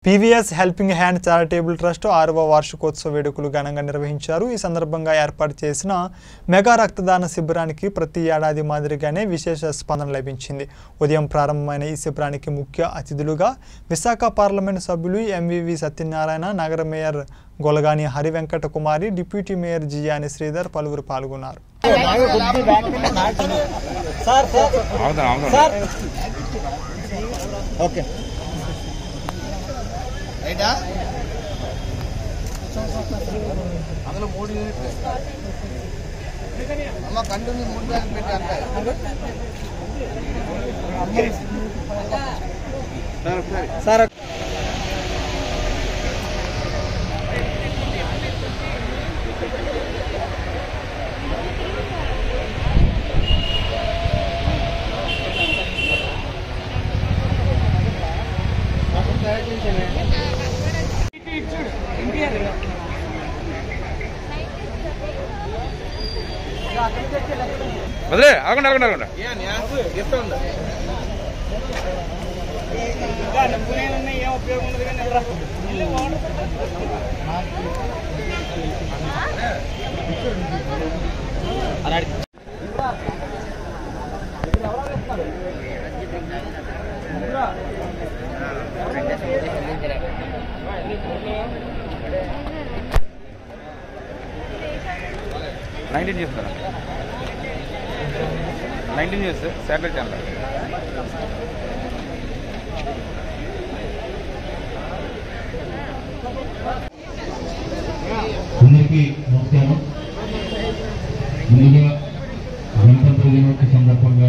PVS helping hand charitable trust ఆరవ వార్షికోత్సవ వేడుకలు ఘనంగా నిర్వహించారు ఈ సందర్భంగా ఏర్పాటు చేసిన మెగా రక్తదాన శిబిరానికి ప్రతి ఏడాది మాదిరిగానే విశేష స్పందన లభించింది ఉదయం ప్రారంభమైన ఈ శిబిరానికి ముఖ్య అతిథులుగా విశాఖ పార్లమెంటు సభ్యులు ఎంవివి సత్యనారాయణ నగర mayor Golagani Harivenkata Kumari deputy mayor Jiyani Sridhar పలువురు పాల్గొన్నారు అవుతాను అవుతాను ఓకే రైటా అందులో మూడు యూనిట్లు అమ్మ కంటిన్యూ మూడు బ్యాగ్ పెట్టి అంటారు సార్ వదిలే ఆగండి ఆగండి ఆగండి నైన్టీన్ చేస్తారా నైన్టీన్ చేస్తే శాటిలైట్ ఛానల్ అందరికీ నమస్కారం ముందుగా గణతంత్ర దినోత్సవ సందర్భంగా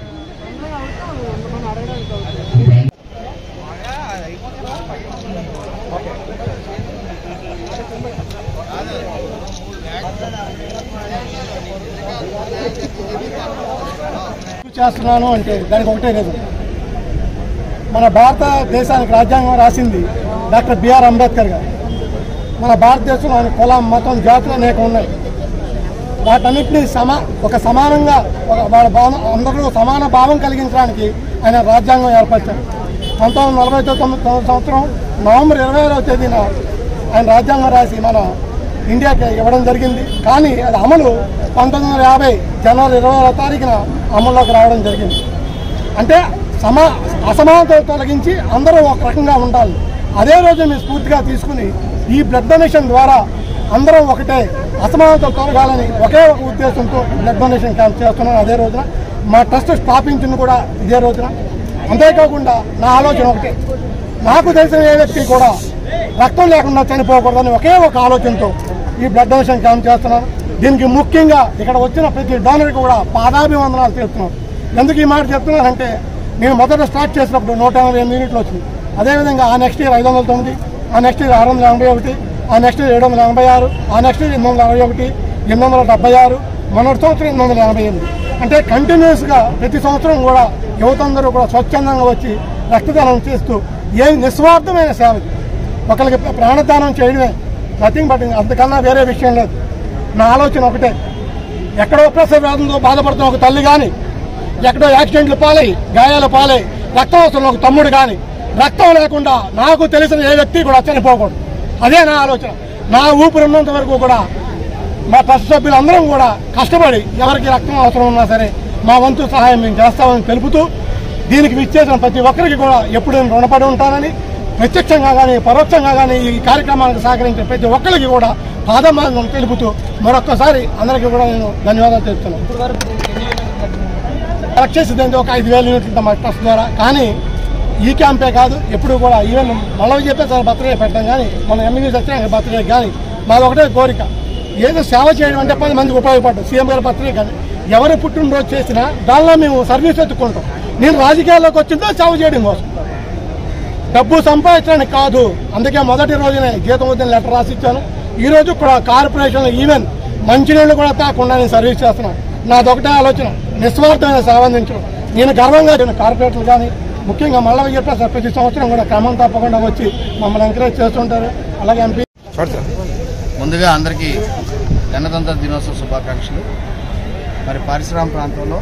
చేస్తున్నాను అంటే దానికి ఒకటే లేదు మన భారతదేశానికి రాజ్యాంగం రాసింది డాక్టర్ బిఆర్ అంబేద్కర్ గారు మన భారతదేశంలో ఆయన కులం మతం జాతులు అనేక ఉన్నాయి వాటన్నిటినీ సమా ఒక సమానంగా ఒక వాళ్ళ భావం అందరూ సమాన భావం కలిగించడానికి ఆయన రాజ్యాంగం ఏర్పరిచారు పంతొమ్మిది వందల నలభై తొమ్మిది సంవత్సరం నవంబర్ ఇరవై ఆరవ తేదీన ఆయన రాజ్యాంగం రాసి మన ఇండియాకి ఇవ్వడం జరిగింది కానీ అది అమలు పంతొమ్మిది వందల యాభై జనవరి ఇరవై ఆరో తారీఖున అమల్లోకి రావడం జరిగింది అంటే సమా అసమానత తొలగించి అందరూ ఒక రకంగా ఉండాలి అదే రోజు మేము స్ఫూర్తిగా తీసుకుని ఈ బ్లడ్ డొనేషన్ ద్వారా అందరం ఒకటే అసమానత తొలగాలని ఒకే ఒక ఉద్దేశంతో బ్లడ్ డొనేషన్ క్యాంప్ చేస్తున్నాను అదే రోజున మా ట్రస్ట్ స్థాపించింది కూడా ఇదే రోజున అంతేకాకుండా నా ఆలోచన ఒకటే నాకు తెలిసిన ఏ వ్యక్తి కూడా రక్తం లేకుండా చనిపోకూడదని ఒకే ఒక ఆలోచనతో ఈ బ్లడ్ డొనేషన్ క్యాంప్ చేస్తున్నాను దీనికి ముఖ్యంగా ఇక్కడ వచ్చిన ప్రతి డోనర్కి కూడా పాదాభివందనాలు చేస్తున్నాను ఎందుకు ఈ మాట చెప్తున్నానంటే నేను మొదట స్టార్ట్ చేసినప్పుడు నూట ఎనభై ఎనిమిది యూనిట్లు వచ్చింది అదేవిధంగా ఆ నెక్స్ట్ ఇయర్ ఐదు వందల తొమ్మిది ఆ నెక్స్ట్ ఇయర్ ఆరు వందల ఎనభై ఒకటి ఆ నెక్స్ట్ ఇయర్ ఏడు వందల ఎనభై ఆరు ఆ నెక్స్ట్ ఇయర్ ఎనిమిది వందల అరవై ఒకటి ఎనిమిది వందల డెబ్బై ఆరు మొన్నటి సంవత్సరం ఎనిమిది వందల ఎనభై ఎనిమిది అంటే కంటిన్యూస్గా ప్రతి సంవత్సరం కూడా యువత అందరూ కూడా స్వచ్ఛందంగా వచ్చి రక్తదానం చేస్తూ ఏ నిస్వార్థమైన సేవ ఇది. ఒకరికి ప్రాణదానం చేయడమే నథింగ్ బట్ అంతకన్నా వేరే విషయం లేదు నా ఆలోచన ఒకటే ఎక్కడో ప్రసవ వేదంతో బాధపడుతున్న ఒక తల్లి కానీ ఎక్కడో యాక్సిడెంట్లు పాలై గాయాలు పాలై రక్తం అవసరం ఒక తమ్ముడు కానీ రక్తం లేకుండా నాకు తెలిసిన ఏ వ్యక్తి కూడా చనిపోకూడదు అదే నా ఆలోచన నా ఊపిరి ఉన్నంత వరకు కూడా మా ట్రస్ట్ సభ్యులందరం కూడా కష్టపడి ఎవరికి రక్తం అవసరం ఉన్నా సరే మా వంతు సహాయం మేము చేస్తామని తెలుపుతూ దీనికి విచ్చేసిన ప్రతి ఒక్కరికి కూడా ఎప్పుడు నేను రుణపడి ఉంటానని ప్రత్యక్షంగా కానీ పరోక్షంగా కానీ ఈ కార్యక్రమానికి సహకరించే ప్రతి ఒక్కరికి కూడా పాదమానం తెలుపుతూ మరొక్కసారి అందరికీ కూడా నేను ధన్యవాదాలు తెలుపుతున్నాను కలెక్ట్ చేసేది ఏంటి ఒక ఐదు వేల యూనిట్లు మా ట్రస్ట్ ద్వారా కానీ ఈ క్యాంపే కాదు ఎప్పుడు కూడా ఈవెన్ మళ్ళీ చెప్పే సార్ బర్త్డే పెట్టాం కానీ మన ఎమ్మెల్యే సత్యనారాయణ బర్త్డే కానీ మాది ఒకటే కోరిక ఏదో సేవ చేయడం అంటే పది మందికి ఉపయోగపడ్డాం సీఎం గారి బర్త్డే కానీ ఎవరు పుట్టినరోజు చేసినా దానిలో మేము సర్వీస్ ఎత్తుకుంటాం నేను రాజకీయాల్లోకి వచ్చిందో సేవ చేయడం కోసం డబ్బు సంపాదించడానికి కాదు అందుకే మొదటి రోజునే జీతం వద్దని లెటర్ రాసిచ్చాను ఈ రోజు కూడా కార్పొరేషన్ ఈవెన్ మంచినీళ్ళు కూడా తాకుండా నేను సర్వీస్ చేస్తున్నాను నాదొకటే ఆలోచన నిస్వార్థమైన సేవ అందించడం నేను గర్వంగా నేను కార్పొరేటర్లు కానీ ముఖ్యంగా మళ్ళీ చెప్పా సార్ ప్రతి సంవత్సరం కూడా క్రమం తప్పకుండా వచ్చి మమ్మల్ని ఎంకరేజ్ చేస్తుంటారు అలాగే ఎంపీ చూడు సార్ ముందుగా అందరికీ గణతంత్ర దినోత్సవ శుభాకాంక్షలు మరి పరిశ్రమ ప్రాంతంలో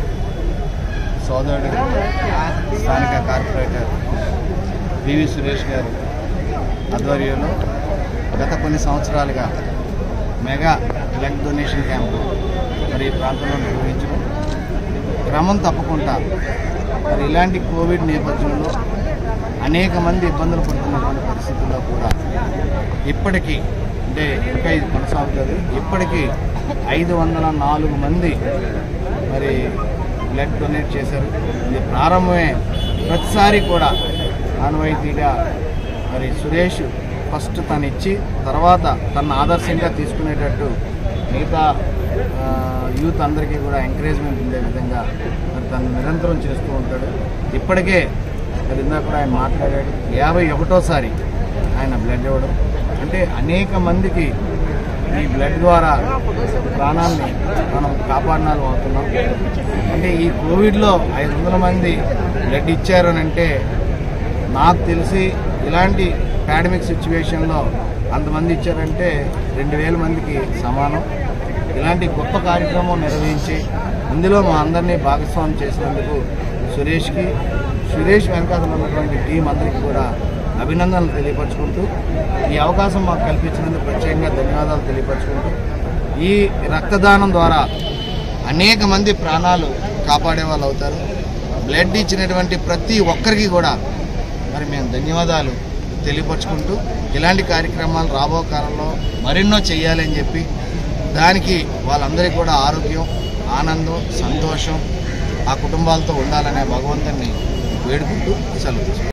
సోదరుడు స్థానిక కార్పొరేటర్ పివి సురేష్ గారు ఆధ్వర్యంలో గత కొన్ని సంవత్సరాలుగా మెగా బ్లడ్ డొనేషన్ క్యాంపు మరి ఈ ప్రాంతంలో నిర్వహించడం క్రమం తప్పకుండా మరి ఇలాంటి కోవిడ్ నేపథ్యంలో అనేక మంది ఇబ్బందులు పడుతున్నటువంటి పరిస్థితుల్లో కూడా ఇప్పటికీ అంటే ఇంకా ఇది కొనసాగుతుంది ఇప్పటికీ ఐదు వందల నాలుగు మంది మరి బ్లడ్ డొనేట్ చేశారు ఇది ప్రారంభమే ప్రతిసారి కూడా ఆనవాయితీగా మరి సురేష్ ఫస్ట్ తను ఇచ్చి తర్వాత తన ఆదర్శంగా తీసుకునేటట్టు మిగతా ఆ, యూత్ అందరికీ కూడా ఎంకరేజ్మెంట్ ఉండే విధంగా మరి తను నిరంతరం చేస్తూ ఉంటాడు ఇప్పటికే మరి ఇందాక కూడా ఆయన మాట్లాడాడు యాభై ఒకటోసారి ఆయన బ్లడ్ ఇవ్వడం అంటే అనేక మందికి ఈ బ్లడ్ ద్వారా ప్రాణాన్ని మనం కాపాడినాలు అవుతున్నాం అంటే ఈ కోవిడ్లో ఐదు వందల మంది బ్లడ్ ఇచ్చారు అని అంటే నాకు తెలిసి ఇలాంటి పాండమిక్ సిచ్యువేషన్లో అంతమంది ఇచ్చారంటే రెండు వేల మందికి సమానం ఇలాంటి గొప్ప కార్యక్రమం నిర్వహించి ఇందులో మా అందరినీ భాగస్వామ్యం చేసినందుకు సురేష్కి సురేష్ వెనకాతలు ఉన్నటువంటి టీం అందరికీ కూడా అభినందనలు తెలియపరచుకుంటూ ఈ అవకాశం మాకు కల్పించినందుకు ప్రత్యేకంగా ధన్యవాదాలు తెలియపరచుకుంటూ ఈ రక్తదానం ద్వారా అనేక మంది ప్రాణాలు కాపాడే వాళ్ళు అవుతారు బ్లడ్ ఇచ్చినటువంటి ప్రతి ఒక్కరికి కూడా మరి మేము ధన్యవాదాలు తెలియపరచుకుంటూ ఇలాంటి కార్యక్రమాలు రాబో కాలంలో మరెన్నో చేయాలని చెప్పి దానికి వాళ్ళందరికీ కూడా ఆరోగ్యం ఆనందం సంతోషం ఆ కుటుంబాలతో ఉండాలనే భగవంతుని వేడుకుంటూ సెలవు తీసుకుంటాం